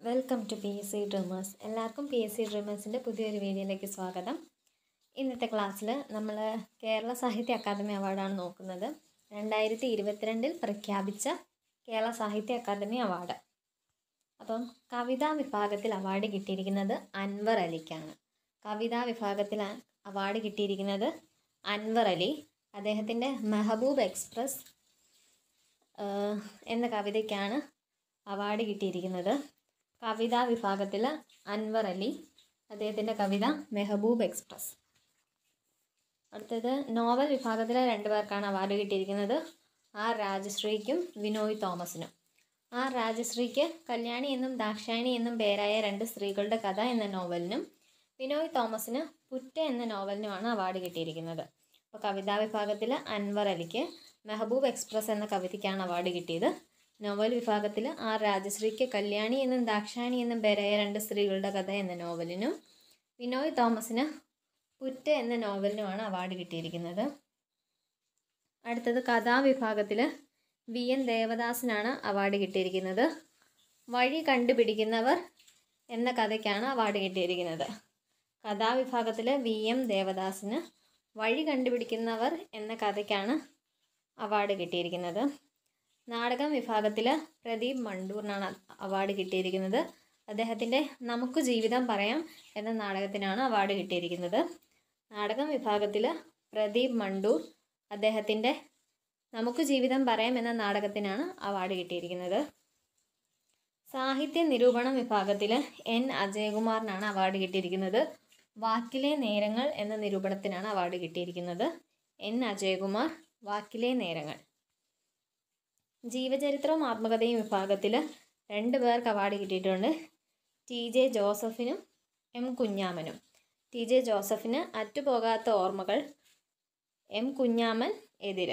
welcome to P S C dreamers എല്ലാവർക്കും P S C ഡ്രീമേഴ്സിൻ്റെ പുതിയൊരു വീഡിയോയിലേക്ക് സ്വാഗതം ഇന്നത്തെ ക്ലാസ്സിൽ നമ്മൾ കേരള സാഹിത്യ അക്കാദമി അവാർഡാണ് നോക്കുന്നത് രണ്ടായിരത്തി ഇരുപത്തിരണ്ടിൽ പ്രഖ്യാപിച്ച കേരള സാഹിത്യ അക്കാദമി അവാർഡ് അപ്പം കവിതാ വിഭാഗത്തിൽ അവാർഡ് കിട്ടിയിരിക്കുന്നത് അൻവർ അലിക്കാണ് കവിതാ വിഭാഗത്തിൽ അ- അവാർഡ് കിട്ടിയിരിക്കുന്നത് അൻവർ അലി അദ്ദേഹത്തിൻ്റെ മെഹബൂബ് എക്സ്പ്രസ് ആഹ്, എന്ന കവിതയ്ക്കാണ് അവാർഡ് കിട്ടിയിരിക്കുന്നത് കവിതാ വിഭാഗത്തിൽ അൻവർ അലി അദ്ദേഹത്തിൻ്റെ കവിത മെഹബൂബ് എക്സ്പ്രസ് അടുത്തത് നോവൽ വിഭാഗത്തിലെ രണ്ട് പേർക്കാണ് അവാർഡ് കിട്ടിയിരിക്കുന്നത് ആർ രാജശ്രീക്കും വിനോയ് തോമസിനും ആർ രാജശ്രീക്ക് കല്യാണി എന്നും ദാക്ഷായണി എന്നും പേരായ രണ്ട് സ്ത്രീകളുടെ കഥ എന്ന നോവലിനും വിനോയ് തോമസിന് പുറ്റ എന്ന നോവലിനുമാണ് അവാർഡ് കിട്ടിയിരിക്കുന്നത് അപ്പോൾ കവിതാ വിഭാഗത്തിൽ അൻവർ അലിക്ക് മെഹബൂബ് എക്സ്പ്രസ് എന്ന കവിതയ്ക്കാണ് അവാർഡ് കിട്ടിയത് നോവൽ വിഭാഗത്തിൽ ആർ രാജശ്രീക്ക് കല്യാണി എന്നും ദാക്ഷായണി എന്നും പേരായ രണ്ട് സ്ത്രീകളുടെ കഥ എന്ന നോവലിനും വിനോയ് തോമസിന് പുറ്റ എന്ന നോവലിനുമാണ് അവാർഡ് കിട്ടിയിരിക്കുന്നത് അടുത്തത് കഥാവിഭാഗത്തിൽ വി എൻ ദേവദാസിനാണ് അവാർഡ് കിട്ടിയിരിക്കുന്നത് വഴി കണ്ടുപിടിക്കുന്നവർ എന്ന കഥയ്ക്കാണ് അവാർഡ് കിട്ടിയിരിക്കുന്നത് കഥാവിഭാഗത്തിൽ വി എം ദേവദാസിന് വഴി കണ്ടുപിടിക്കുന്നവർ എന്ന കഥയ്ക്കാണ് അവാർഡ് കിട്ടിയിരിക്കുന്നത് നാടകം വിഭാഗത്തിൽ പ്രദീപ് മണ്ടൂറിനാണ് അവാർഡ് കിട്ടിയിരിക്കുന്നത് അദ്ദേഹത്തിൻ്റെ നമുക്ക് ജീവിതം പറയാം എന്ന നാടകത്തിനാണ് അവാർഡ് കിട്ടിയിരിക്കുന്നത് നാടകം വിഭാഗത്തിൽ പ്രദീപ് മണ്ടൂർ അദ്ദേഹത്തിൻ്റെ നമുക്ക് ജീവിതം പറയാം എന്ന നാടകത്തിനാണ് അവാർഡ് കിട്ടിയിരിക്കുന്നത് സാഹിത്യ നിരൂപണം വിഭാഗത്തിൽ എൻ അജയകുമാറിനാണ് അവാർഡ് കിട്ടിയിരിക്കുന്നത് വാക്കിലെ നേരങ്ങൾ എന്ന നിരൂപണത്തിനാണ് അവാർഡ് കിട്ടിയിരിക്കുന്നത് എൻ അജയകുമാർ വാക്കിലെ നേരങ്ങൾ ജീവചരിത്രവും ആത്മകഥയും വിഭാഗത്തിൽ രണ്ട് പേർക്ക് അവാർഡ് കിട്ടിയിട്ടുണ്ട് ടി ജെ ജോസഫിനും എം കുഞ്ഞാമനും ടി ജെ ജോസഫിന് അറ്റുപോകാത്ത ഓർമ്മകൾ എം കുഞ്ഞാമൻ എതിര്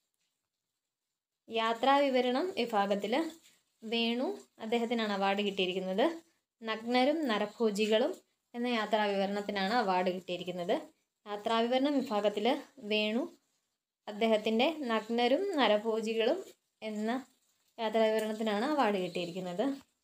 യാത്രാവിവരണം വിഭാഗത്തിൽ വേണു അദ്ദേഹത്തിനാണ് അവാർഡ് കിട്ടിയിരിക്കുന്നത് നഗ്നരും നരഭോജികളും എന്ന യാത്രാവിവരണത്തിനാണ് അവാർഡ് കിട്ടിയിരിക്കുന്നത് യാത്രാവിവരണം വിഭാഗത്തിൽ വേണു അദ്ദേഹത്തിൻ്റെ നഗ്നരും നരഭോജികളും എന്ന യാത്രാവിവരണത്തിനാണ് അവാർഡ് കിട്ടിയിരിക്കുന്നത്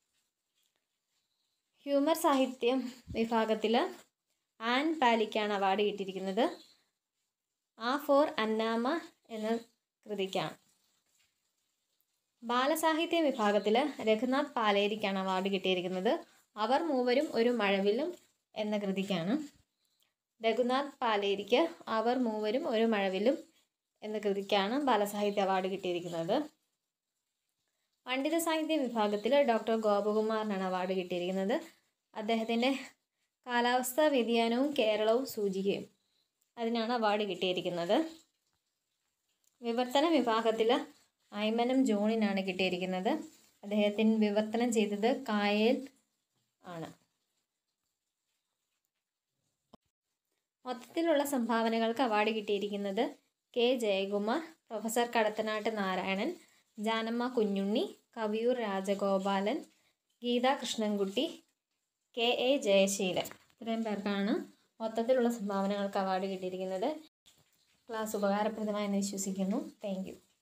ഹ്യൂമർ സാഹിത്യം വിഭാഗത്തിൽ ആൻ പാലിക്കാണ് അവാർഡ് കിട്ടിയിരിക്കുന്നത് ആ ഫോർ അന്നാമ എന്ന കൃതിക്കാണ് ബാലസാഹിത്യ വിഭാഗത്തിൽ രഘുനാഥ് പാലേരിക്കാണ് അവാർഡ് കിട്ടിയിരിക്കുന്നത് അവർ മൂവരും ഒരു മഴവില്ലും എന്ന കൃതിക്കാണ് രഘുനാഥ് പാലേരിക്ക് അവർ മൂവരും ഒരു മഴവില്ലും എന്ന കൃതിക്കാണ് ബാലസാഹിത്യ അവാർഡ് കിട്ടിയിരിക്കുന്നത് പണ്ഡിത സാഹിത്യ വിഭാഗത്തിൽ ഡോക്ടർ ഗോപകുമാറിനാണ് അവാർഡ് കിട്ടിയിരിക്കുന്നത് അദ്ദേഹത്തിൻ്റെ കാലാവസ്ഥാ വ്യതിയാനവും കേരളവും സൂചികയും അതിനാണ് അവാർഡ് കിട്ടിയിരിക്കുന്നത് വിവർത്തന വിഭാഗത്തിൽ ഐമനം ജോണിനാണ് കിട്ടിയിരിക്കുന്നത് അദ്ദേഹത്തിന് വിവർത്തനം ചെയ്തത് കായൽ ആണ് മൊത്തത്തിലുള്ള സംഭാവനകൾക്ക് അവാർഡ് കിട്ടിയിരിക്കുന്നത് K Jayakumar professor Kadathanat Narayanan Janamma Kunjunni Kaviyoor Rajagopalan Geetha Krishnankutty K A Jayaseelan ഇത്രയും പേർക്കാണ് മൊത്തത്തിലുള്ള സംഭാവനകൾക്ക് അവാർഡ് കിട്ടിയിരിക്കുന്നത് ക്ലാസ് ഉപകാരപ്രദമായെന്ന് വിശ്വസിക്കുന്നു താങ്ക് യു